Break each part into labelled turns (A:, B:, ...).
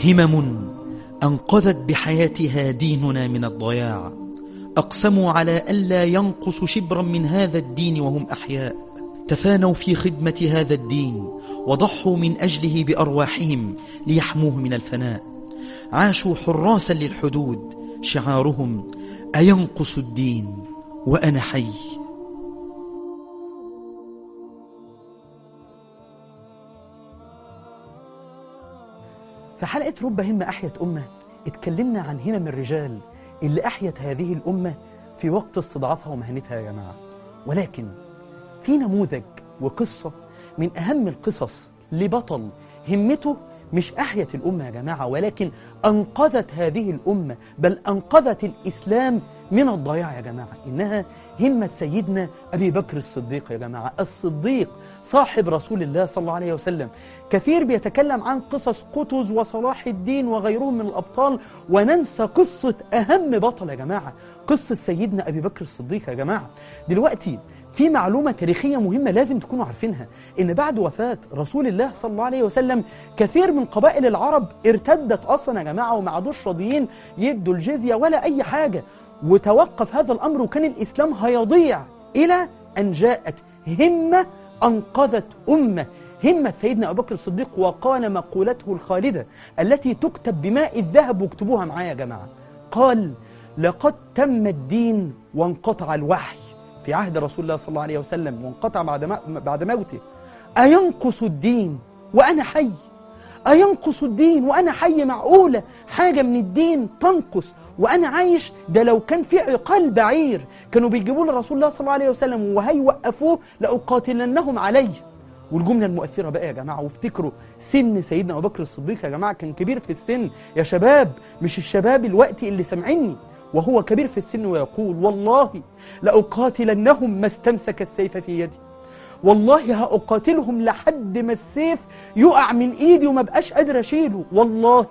A: همم أنقذت بحياتها ديننا من الضياع أقسموا على ألا ينقص شبرا من هذا الدين وهم أحياء تفانوا في خدمة هذا الدين وضحوا من أجله بأرواحهم ليحموه من الفناء عاشوا حراسا للحدود شعارهم أينقص الدين وأنا حي
B: في حلقة رب همة أحيت أمة اتكلمنا عن همم الرجال اللي أحيت هذه الأمة في وقت استضعافها ومهنتها يا جماعة ولكن في نموذج وقصة من أهم القصص لبطل همته مش أحيت الأمة يا جماعة ولكن أنقذت هذه الأمة بل أنقذت الإسلام من الضياع يا جماعة إنها همة سيدنا أبي بكر الصديق يا جماعة الصديق صاحب رسول الله صلى الله عليه وسلم كثير بيتكلم عن قصص قطز وصلاح الدين وغيرهم من الأبطال وننسى قصة أهم بطل يا جماعة قصة سيدنا أبي بكر الصديق يا جماعة دلوقتي في معلومة تاريخية مهمة لازم تكونوا عارفينها إن بعد وفاة رسول الله صلى الله عليه وسلم كثير من قبائل العرب ارتدت أصلا يا جماعة وما عادوش راضيين يدوا الجزية ولا أي حاجة وتوقف هذا الأمر وكان الإسلام هيضيع إلى أن جاءت همة أنقذت أمة همة سيدنا أبو بكر الصديق وقال مقولته الخالدة التي تكتب بماء الذهب واكتبوها معايا يا جماعة قال لقد تم الدين وانقطع الوحي في عهد رسول الله صلى الله عليه وسلم وانقطع بعد بعد موته أينقص الدين وأنا حي أينقص الدين وأنا حي معقولة حاجة من الدين تنقص وأنا عايش ده لو كان في عقال بعير كانوا بيجيبوا لرسول الله صلى الله عليه وسلم وهيوقفوه لأقاتلنهم عليه والجملة المؤثرة بقى يا جماعة وافتكروا سن سيدنا أبو بكر الصديق يا جماعة كان كبير في السن يا شباب مش الشباب الوقت اللي سامعيني وهو كبير في السن ويقول والله لأقاتلنهم ما استمسك السيف في يدي والله هأقاتلهم لحد ما السيف يقع من إيدي وما بقاش قادر أشيله والله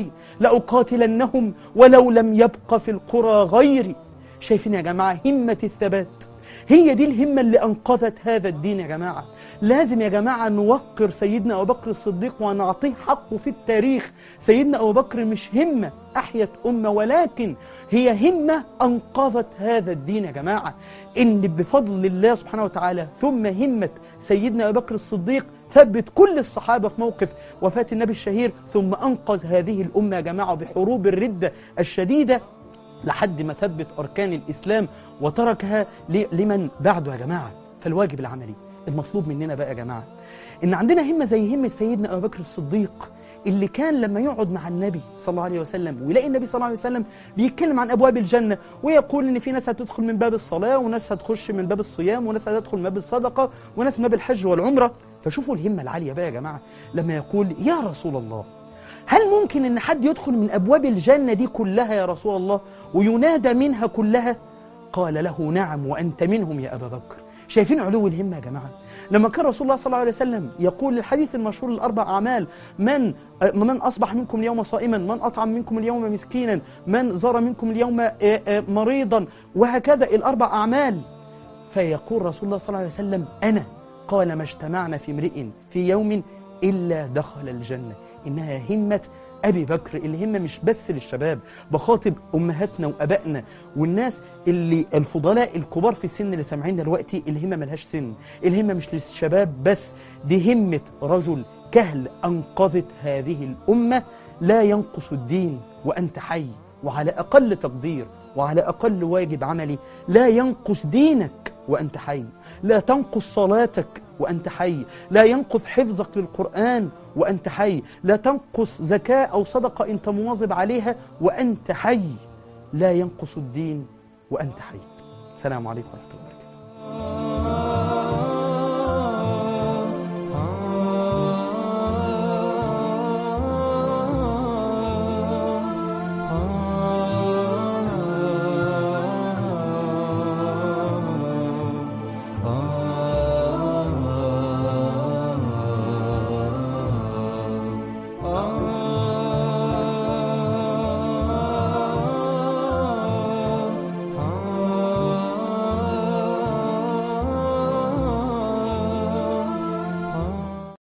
B: لأقاتلنهم ولو لم يبق في القرى غيري شايفين يا جماعة همة الثبات هي دي الهمة اللي أنقذت هذا الدين يا جماعة لازم يا جماعة نوقر سيدنا أبو بكر الصديق ونعطيه حقه في التاريخ سيدنا أبو بكر مش همة أحيت أمة ولكن هي همة أنقذت هذا الدين يا جماعة إن بفضل الله سبحانه وتعالى ثم همة سيدنا أبو بكر الصديق ثبت كل الصحابة في موقف وفاة النبي الشهير ثم أنقذ هذه الأمة يا جماعة بحروب الردة الشديدة لحد ما ثبت أركان الإسلام وتركها لمن بعده يا جماعة فالواجب العملي المطلوب مننا بقى يا جماعة إن عندنا همة زي همة سيدنا أبو بكر الصديق اللي كان لما يقعد مع النبي صلى الله عليه وسلم ويلاقي النبي صلى الله عليه وسلم بيتكلم عن أبواب الجنة ويقول إن في ناس هتدخل من باب الصلاة وناس هتخش من باب الصيام وناس هتدخل من باب الصدقة وناس من باب الحج والعمرة فشوفوا الهمة العالية بقى يا جماعة لما يقول يا رسول الله هل ممكن ان حد يدخل من ابواب الجنة دي كلها يا رسول الله وينادى منها كلها قال له نعم وانت منهم يا ابا بكر شايفين علو الهمة يا جماعة لما كان رسول الله صلى الله عليه وسلم يقول الحديث المشهور الأربع أعمال من من أصبح منكم اليوم صائما من أطعم منكم اليوم مسكينا من زار منكم اليوم مريضا وهكذا الأربع أعمال فيقول رسول الله صلى الله عليه وسلم أنا قال ما اجتمعنا في امرئ في يوم إلا دخل الجنة إنها همة أبي بكر الهمة مش بس للشباب بخاطب أمهاتنا وأبائنا والناس اللي الفضلاء الكبار في السن اللي سامعيننا دلوقتي الهمة ملهاش سن الهمة مش للشباب بس دي همة رجل كهل أنقذت هذه الأمة لا ينقص الدين وأنت حي وعلى أقل تقدير وعلى أقل واجب عملي لا ينقص دينك وأنت حي لا تنقص صلاتك وأنت حي لا ينقص حفظك للقرآن وأنت حي لا تنقص زكاة أو صدقة أنت مواظب عليها وأنت حي لا ينقص الدين وأنت حي السلام عليكم ورحمة الله وبركاته